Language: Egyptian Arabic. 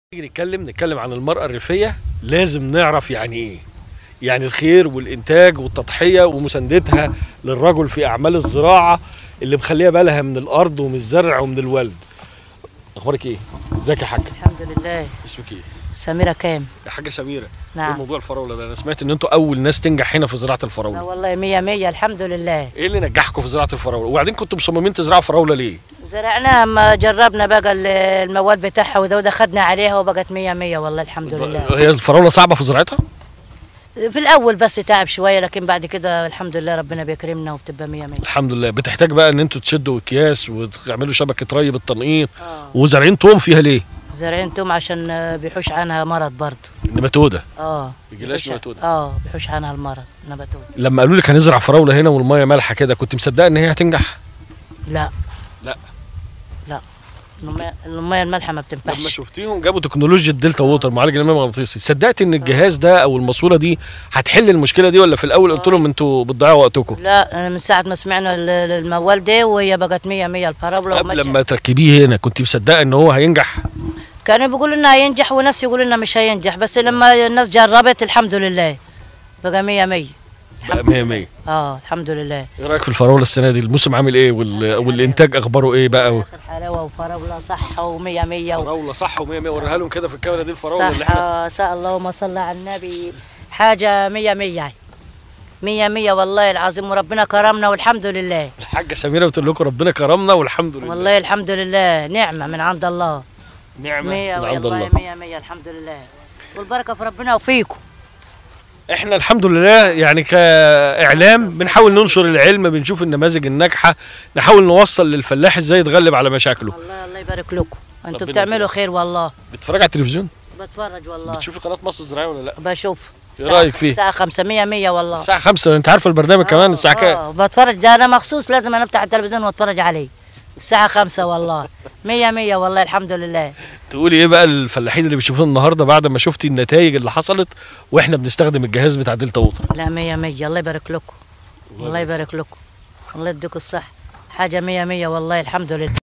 نيجي نتكلم نتكلم عن المرأة الريفية لازم نعرف يعني ايه يعني الخير والإنتاج والتضحية ومساندتها للرجل في أعمال الزراعة اللي مخليها بالها من الأرض ومن الزرع ومن الولد أخبارك ايه؟ ازيك يا حاجة؟ الحمد لله اسمك ايه؟ سميرة كام يا حاجة سميرة ايه نعم موضوع الفراولة ده؟ أنا سمعت إن أنتوا أول ناس تنجح هنا في زراعة لا الفراولة والله مية مية الحمد لله ايه اللي نجحكم في زراعة الفراولة؟ وبعدين كنتوا مصممين تزرعوا فراولة ليه؟ زرعناها اما جربنا بقى ال- الموال بتاعها وده وده خدنا عليها وبقت مية مية والله الحمد لله هي الفراولة صعبة في زراعتها؟ في الأول بس تعب شوية لكن بعد كده الحمد لله ربنا بيكرمنا وبتبقى مية مية الحمد لله بتحتاج بقى إن أنتوا تشدوا أكياس وتعملوا شبكة ري بالتنقيط اه وزارعين توم فيها ليه؟ زارعين توم عشان آه، بيحوش عنها مرض برضه نباتودة اه بيجيلاش بيحوش- نباتودة. اه بيحوش عنها المرض نباتود لما قالوا لك هنزرع فراوله هنا والميه مالحه كده كنت مصدقه ان هي هتنجح لا لا. لا المية- المية المالحة ما لما بتنفعش شفتيهم جابوا تكنولوجيا الدلتا ووتر معالج الماء المغناطيسي صدقت ان الجهاز ده او الماسوره دي هتحل المشكله دي ولا في الاول قلت لهم انتوا بتضيعوا وقتكم لا أنا من ساعة ما سمعنا ال- ال- الموال ده وهي بقت مية مية الفراولة قبل وماشية. لما تركبيه هنا كنت مصدقه ان هو هينجح كانوا بيقولوا لنا هينجح وناس يقولوا لنا مش هينجح بس لما الناس جربت الحمد لله بقى مية مية بقى 100 100 اه الحمد لله ايه رايك في الفراوله السنه دي الموسم عامل ايه وال... والانتاج اخباره ايه بقى آخر حلاوة وفراولة صح ومية مية و... فراوله صح و100 100 وريها لهم كده في الكاميرا دي الفراوله اللي احنا صح صح اللهم صل على النبي حاجة مية مية مية مية والله العظيم وربنا كرمنا والحمد لله الحاجه سميره بتقول لكم ربنا كرمنا والحمد لله والله الحمد لله نعمة من عند الله نعمه مية من عند والله الله مية مية الحمد لله والبركة في ربنا وفيكم احنا الحمد لله يعني كاعلام بنحاول ننشر العلم بنشوف النماذج الناجحه نحاول نوصل للفلاح ازاي يتغلب على مشاكله الله الله يبارك لكم انتوا ربنا بتعملوا يخليك. خير والله بتتفرج على التلفزيون بتفرج والله بتشوفي قناه مصر الزراعيه ولا لا بشوف إيه الساعة- رأيك فيه؟ الساعة 5 100 100 والله الساعه 5 انت عارفه البرنامج كمان الساعه كام آه، بتفرج ده انا مخصوص لازم انا افتح التلفزيون واتفرج عليه الساعة 5 والله 100 100 والله الحمد لله تقولي ايه بقى الفلاحين اللي بيشوفونا النهارده بعد ما شفتي النتائج اللي حصلت واحنا بنستخدم الجهاز بتاع دلتا ووتر لا 100 100 الله يبارك لكم الله يبارك لكم الله يديكم الصحة حاجة 100 100 والله الحمد لله